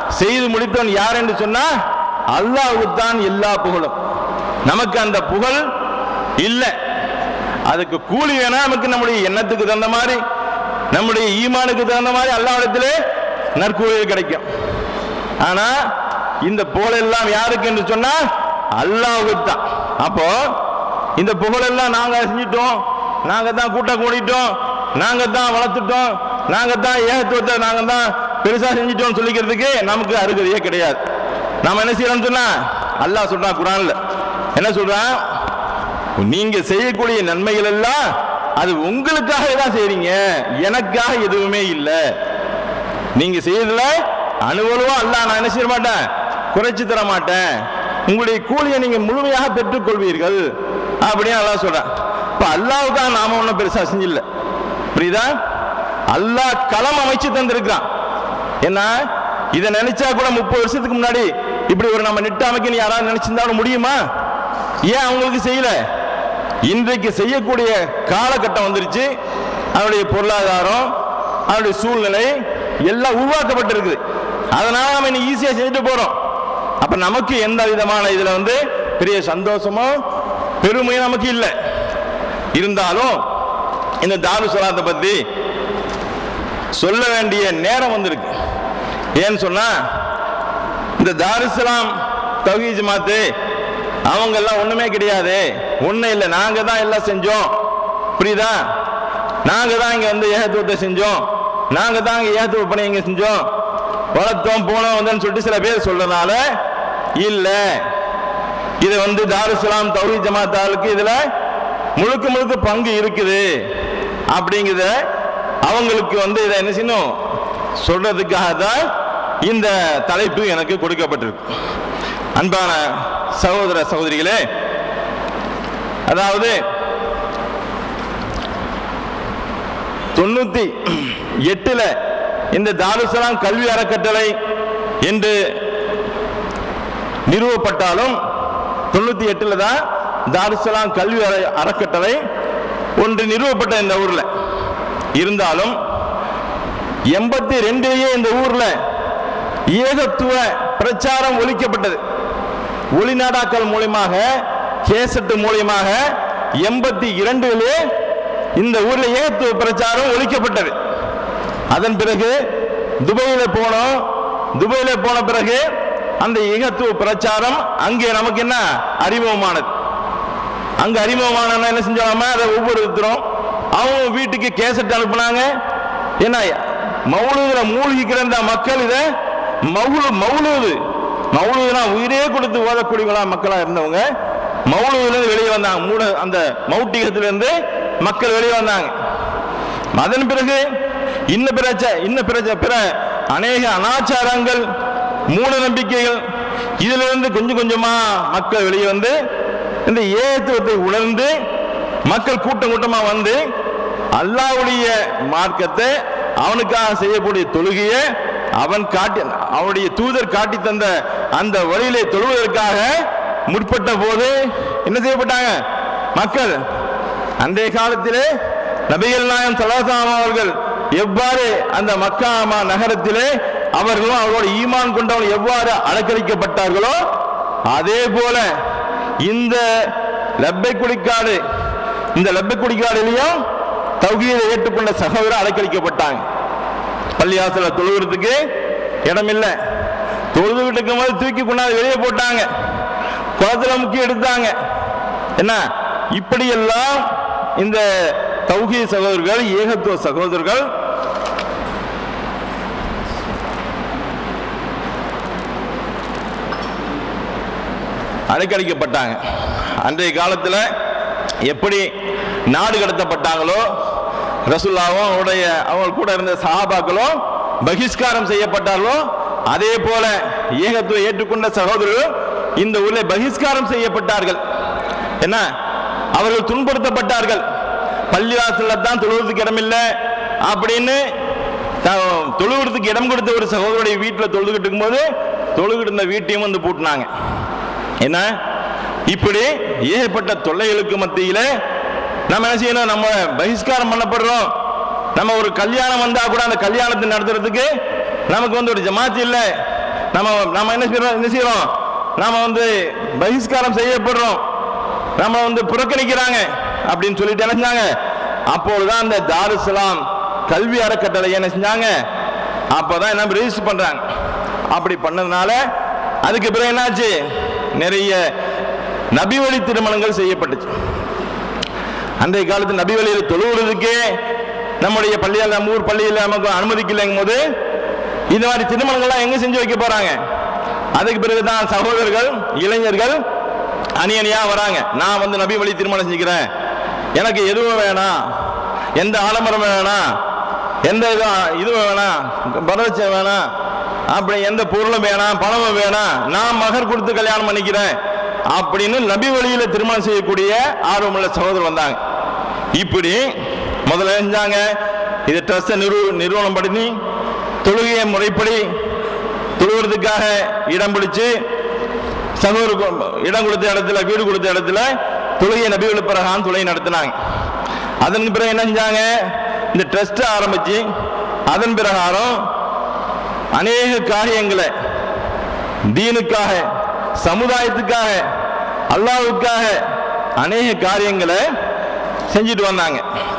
செய்து முடித்தவன் யார் என்று சொன்னா அல்லாஹ்வுக்கு தான் எல்லா புகழும் நமக்கு அந்த புகழ் இல்லை அதுக்கு கூலி வேணா நமக்கு நம்முடைய எண்ணத்துக்கு தகுந்த மாதிரி நம்முடைய ஈமானுக்கு தகுந்த மாதிரி அல்லாவிடத்திலே நற்கூலிகள் கிடைக்கும் ஆனா இந்த புகழ் எல்லாம் யாருக்கு என்று சொன்னா அல்லாஹ்வுக்கு தான் அப்போ இந்த புகழ் எல்லாம் நாங்க செஞ்சிட்டோம் நாங்க தான் கூட்டம் கூடிட்டோம் நாங்க தான் வளர்த்துட்டோம் நாங்க தான் ஏகத்துவத்தை நாங்க தான் பெருசா செஞ்சிட்டோம் சொல்லிக்கிறதுக்கு நமக்கு அருகதையே கிடையாது நாம என்ன செய்யறோம்னு சொன்னா அல்லாஹ் சொல்றான் குரான்ல என்ன சொல்றான் நீங்க செய்யக்கூடிய நன்மைகள் எல்லாம் அது உங்களுக்காக தான் செய்றீங்க எனக்காக எதுவுமே இல்லை நீங்க செய்யறதுல அனுபவம் அல்ல நான் என்ன செய்ய மாட்டேன் குறைச்சு தர மாட்டேன் உங்களுடைய கூலியை நீங்க முழுமையாக பெற்றுக் கொள்வீர்கள் அப்படின்னு அல்லாஹ் சொல்றான் இப்ப அல்லாவுக்காக நாம ஒன்றும் பெருசா செஞ்சில்ல புரியுதா அல்லாஹ் களம் அமைச்சு தந்திருக்கிறான் என்ன இதை நினைச்சா கூட முப்பது வருஷத்துக்கு முன்னாடி இப்படி ஒரு நம்ம நெட் அமைக்கணும் யாராவது நினைச்சிருந்தாலும் முடியுமா ஏன் அவங்களுக்கு செய்யல இன்றைக்கு செய்யக்கூடிய காலகட்டம் வந்துருச்சு அவருடைய பொருளாதாரம் அவருடைய சூழ்நிலை எல்லாம் உருவாக்கப்பட்டிருக்குது அதனால நம்ம இன்னைக்கு ஈஸியா செஞ்சுட்டு போறோம் அப்ப நமக்கு எந்த விதமான இதுல வந்து பெரிய சந்தோஷமோ பெருமையும் நமக்கு இல்லை இருந்தாலும் இந்த தாரு சொலாத்தை பத்தி சொல்ல வேண்டிய நேரம் வந்திருக்கு ஏன்னு சொன்னா இந்த தாருசலாம் தௌஹீ ஜமாத்து அவங்க எல்லாம் ஒண்ணுமே கிடையாது ஒண்ணும் இல்லை நாங்க தான் எல்லாம் செஞ்சோம் புரியுதா நாங்க தான் இங்க வந்து ஏகத்துவத்தை செஞ்சோம் நாங்க தான் இங்க ஏகத்துவ பணி இங்க செஞ்சோம் வளர்த்தோம் போனோம் வந்தோம்னு சொல்லிட்டு சில பேர் சொல்றதுனால இல்ல இது வந்து தாருசலாம் தௌஹீத் ஜமாத்தாளுக்கு இதுல முழுக்க முழுக்க பங்கு இருக்குது அப்படிங்கிறத அவங்களுக்கு வந்து இதை என்ன செய்யணும் சொல்றதுக்காக தான் இந்த தலைப்பு எனக்கு கொடுக்கப்பட்டிருக்கு அன்பான சகோதர சகோதரிகளே அதாவது தொண்ணூத்தி எட்டுல இந்த தாருசலாம் கல்வி அறக்கட்டளை என்று நிறுவப்பட்டாலும் தொண்ணூத்தி எட்டுல தான் தாருசலாம் கல்வி அற- அறக்கட்டளை ஒன்று நிறுவப்பட்ட இந்த ஊர்ல இருந்தாலும் எண்பத்தி ரெண்டுலயே இந்த ஊர்ல ஏகத்துவ பிரச்சாரம் ஒழிக்கப்பட்டது ஒளிநாடாக்கள் மூலியமாக கேசட்டு மூலியமாக எண்பத்தி இரண்டிலே இந்த ஊர்ல ஏகத்துவ பிரச்சாரம் ஒழிக்கப்பட்டது அதன் பிறகு துபாயில போனோம் துபாயில போன பிறகு அந்த ஏகத்துவ பிரச்சாரம் அங்கே நமக்கு என்ன அறிமுகமானது அங்க அறிமுகமான என்ன செஞ்சாங்க அதை ஒவ்வொருத்தரும் அவங்க வீட்டுக்கு கேசட் அனுப்புனாங்க ஏன்னா மௌலுதுல மூழ்கி கிடந்த மக்கள் இதை மௌலு மௌலுது மௌலுதுனா உயிரே கொடுத்து ஓதக்கூடியவங்களா மக்களா இருந்தவங்க மௌலுதுல இருந்து வெளியே வந்தாங்க மூட அந்த மௌட்டிகத்துல இருந்து மக்கள் வெளியே வந்தாங்க அதன் பிறகு இன்ன பிரச்ச இன்ன பிரச்ச பிற அநேக அனாச்சாரங்கள் மூட நம்பிக்கைகள் இதுல இருந்து கொஞ்சம் கொஞ்சமா மக்கள் வெளியே வந்து இந்த ஏத்துவத்தை உணர்ந்து மக்கள் கூட்டம் கூட்டமா வந்து அல்லாஹ்வுடைய மார்க்கத்தை அவனுக்காக செய்யக்கூடிய தொழுகையை அவன் காட்டி அவனுடைய தூதர் காட்டி தந்த அந்த வழியிலே தொழுவதற்காக முற்பட்ட போது என்ன செய்யப்பட்டாங்க மக்கள் அன்றைய காலத்திலே நபிகள் நாயம் சலாசாம் அவர்கள் எவ்வாறு அந்த மக்கா மா நகரத்திலே அவர்களும் அவரோட ஈமான் கொண்டவர்கள் எவ்வாறு அலக்கழிக்கப்பட்டார்களோ அதே போல இந்த லப்பை குடிக்காடு இந்த லப்பை குடிக்காடுலையும் தௌகீதை ஏற்றுக்கொண்ட சகோதரர் அலக்கழிக்கப்பட்டாங்க பள்ளியாசல தொழுகிறதுக்கு இடம் இல்லை தொழுதுகிட்டு இருக்கும்போது தூக்கி கொண்டாந்து வெளியே போட்டாங்க குளத்துல முக்கி எடுத்தாங்க என்ன இப்படியெல்லாம் இந்த தௌஹீ சகோதரர்கள் ஏகத்துவ சகோதரர்கள் அலைக்கழிக்கப்பட்டாங்க அன்றைய காலத்தில் எப்படி நாடு கடத்தப்பட்டாங்களோ ரசுல்லாவும் அவருடைய அவங்க கூட இருந்த சஹாபாக்களும் பகிஷ்காரம் செய்யப்பட்டார்களோ அதே போல ஏகத்துவ ஏற்றுக்கொண்ட சகோதரர்கள் இந்த ஊரில் பகிஷ்காரம் செய்யப்பட்டார்கள் என்ன அவர்கள் துன்புறுத்தப்பட்டார்கள் பள்ளிவாசல்ல தான் தொழுவதுக்கு இடமில்லை அப்படின்னு த- தொழுகிறதுக்கு இடம் கொடுத்த ஒரு சகோதரருடைய வீட்டில் தொழுதுகிட்டு இருக்கும்போது தொழுகிட்டு இருந்த வீட்டையும் வந்து பூட்டினாங்க என்ன இப்படி ஏகப்பட்ட தொல்லைகளுக்கு மத்தியில நம்ம என்ன செய்யணும் நம்ம பகிஷ்காரம் பண்ணப்படுறோம் நம்ம ஒரு கல்யாணம் வந்தா கூட அந்த கல்யாணத்தை நடத்துறதுக்கு நமக்கு வந்து ஒரு ஜமாத் இல்லை நம்ம நம்ம என்ன செய்யறோம் என்ன செய்யறோம் நாம வந்து பகிஷ்காரம் செய்யப்படுறோம் நம்ம வந்து புறக்கணிக்கிறாங்க அப்படின்னு சொல்லிட்டு என்ன செஞ்சாங்க அப்பொழுதுதான் அந்த தாருசலாம் கல்வி அறக்கட்டளை என்ன செஞ்சாங்க அப்பதான் என்ன ரெஜிஸ்டர் பண்றாங்க அப்படி பண்ணதுனால அதுக்கு பிறகு என்னாச்சு நிறைய நபி வழி திருமணங்கள் செய்யப்பட்டுச்சு அன்றைய காலத்து நபி வழியில் தொழுவுறதுக்கே நம்முடைய பள்ளியில் நம்ம ஊர் பள்ளியில் நமக்கு அனுமதிக்கலைங்கும் போது இந்த மாதிரி திருமணங்கள்லாம் எங்க செஞ்சு வைக்க போறாங்க அதுக்கு பிறகுதான் சகோதரர்கள் இளைஞர்கள் அணி அணியா வராங்க நான் வந்து நபி வழி திருமணம் செஞ்சுக்கிறேன் எனக்கு எதுவும் வேணாம் எந்த ஆலமரம் வேணாம் எந்த இதுவும் இதுவும் வேணாம் பரதட்சம் வேணாம் அப்படி எந்த பொருளும் வேணாம் பணமும் வேணாம் நான் மகர் கொடுத்து கல்யாணம் பண்ணிக்கிறேன் அப்படின்னு நபி வழியில திருமணம் செய்யக்கூடிய ஆர்வமுள்ள சகோதரர் வந்தாங்க இப்படி முதல்ல செஞ்சாங்க இது ட்ரஸ்ட்டை நிறு நிறுவனம் பண்ணி தொழுகையை முறைப்படி தொழுகிறதுக்காக இடம் பிடிச்சு சகோதர இடம் கொடுத்த இடத்துல வீடு கொடுத்த இடத்துல தொழுகை நபி பிரகாரம் தொழுகை நடத்தினாங்க அதன் பிறகு என்ன செஞ்சாங்க இந்த ட்ரஸ்ட் ஆரம்பிச்சு அதன் பிரகாரம் அநேக காரியங்களை தீனுக்காக சமுதாயத்துக்காக அல்லாவுக்காக அநேக காரியங்களை செஞ்சுட்டு வந்தாங்க